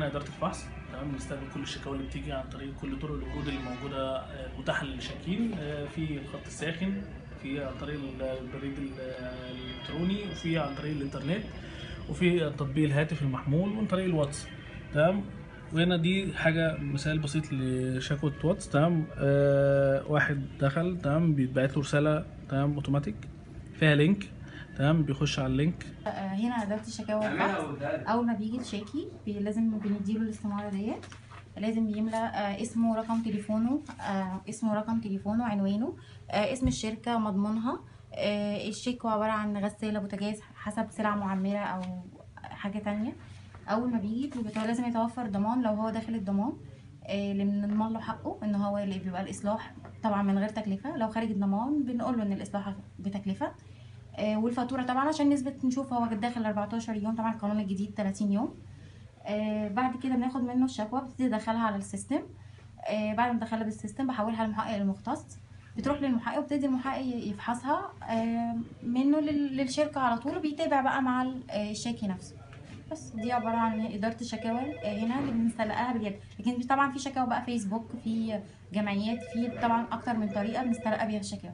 عندنا اداره الفحص تمام بنستقبل كل الشكاوى اللي بتيجي عن طريق كل طرق الوجود اللي موجوده آه، المتاحه للشاكين آه، في الخط الساخن في عن طريق البريد ال- الالكتروني وفي عن طريق الانترنت وفي تطبيق الهاتف المحمول ومن طريق الواتس تمام وهنا دي حاجه مثال بسيط لشكوى واتس تمام آه واحد دخل تمام بيتبعت له رساله تمام اوتوماتيك فيها لينك تمام بيخش على اللينك آه، هنا اداره الشكاوى والفحص اول ما بيجي الشاكي بي لازم بنديله الاستماره ديت لازم بيملى آه، اسمه ورقم تليفونه آه، اسمه ورقم تليفونه عنوانه آه، اسم الشركه مضمونها آه، الشيك عباره عن غساله بوتاجاز حسب سلعه معمره او حاجه تانية اول ما بيجي بيبقى لازم يتوفر ضمان لو هو داخل الضمان آه، اللي بنضمن له حقه ان هو اللي بيبقى الاصلاح طبعا من غير تكلفه لو خارج الضمان بنقول له ان الاصلاح بتكلفه آه، والفاتوره طبعا عشان نثبت نشوف هو داخل 14 يوم طبعا القانون الجديد 30 يوم آه، بعد كده بناخد منه الشكوى ببتدي ادخلها على السيستم آه، بعد ما ادخلها بالسيستم بحولها للمحقق المختص بتروح للمحقق وبتدي المحقق يفحصها آه، منه لل- للشركه على طول وبيتابع بقى مع ال- آه، الشاكي نفسه بس دي عباره عن اداره الشكاوى آه، هنا اللي بنستلقاها باليد لكن في- طبعا في شكاوى بقى فيسبوك في جمعيات في طبعا اكتر من طريقه بنستلقى بيها الشكاوى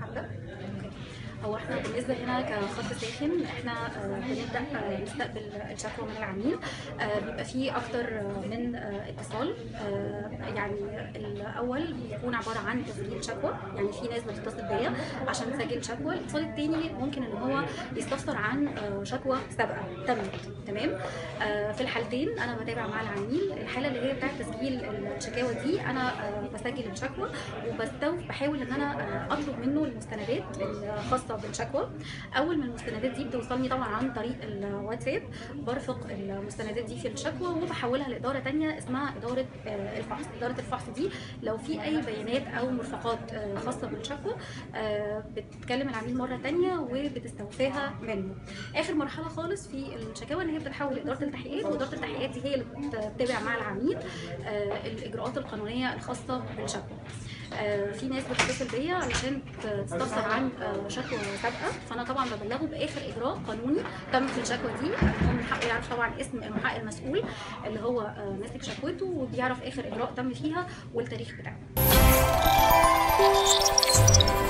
هو احنا بالنسبه هنا كخط ساخن احنا آه، بنبدا آه، نستقبل الشكوى من العميل آه، بيبقى فيه اكتر آه، من آه، اتصال آه، يعني الاول بيكون عباره عن تسجيل شكوى يعني في ناس بتتصل بيا عشان تسجل شكوى الاتصال الثاني ممكن ان هو يستفسر عن آه، شكوى سابقه تمت تمام آه، في الحالتين انا بتابع مع العميل الحاله اللي هي بتاعت تسجيل الشكاوى دي انا آه، بسجل الشكوى وبستوف بحاول ان انا آه، اطلب منه المستندات الخاصه بالشكوى اول ما المستندات دي بتوصلني طبعا عن طريق الواتساب برفق المستندات دي في الشكوى وبحولها لاداره تانية اسمها اداره آه، الفحص اداره الفحص دي لو في اي بيانات او مرفقات آه، خاصه بالشكوى آه، بتكلم العميل مره تانية وبتستوفاها منه اخر مرحله خالص في الشكاوى ان هي بتتحول لاداره التحقيقات واداره التحقيقات دي هي اللي بتتابع مع العميل آه، الاجراءات القانونيه الخاصه بالشكوى آه، في ناس بتتصل بيا علشان تستفسر عن آه، شكوى سابقه فانا طبعا ببلغه باخر اجراء قانوني تم في الشكوى دي هو من حقه يعرف طبعا اسم المحقق المسؤول اللي هو آه، ماسك شكوته وبيعرف اخر اجراء تم فيها والتاريخ بتاعه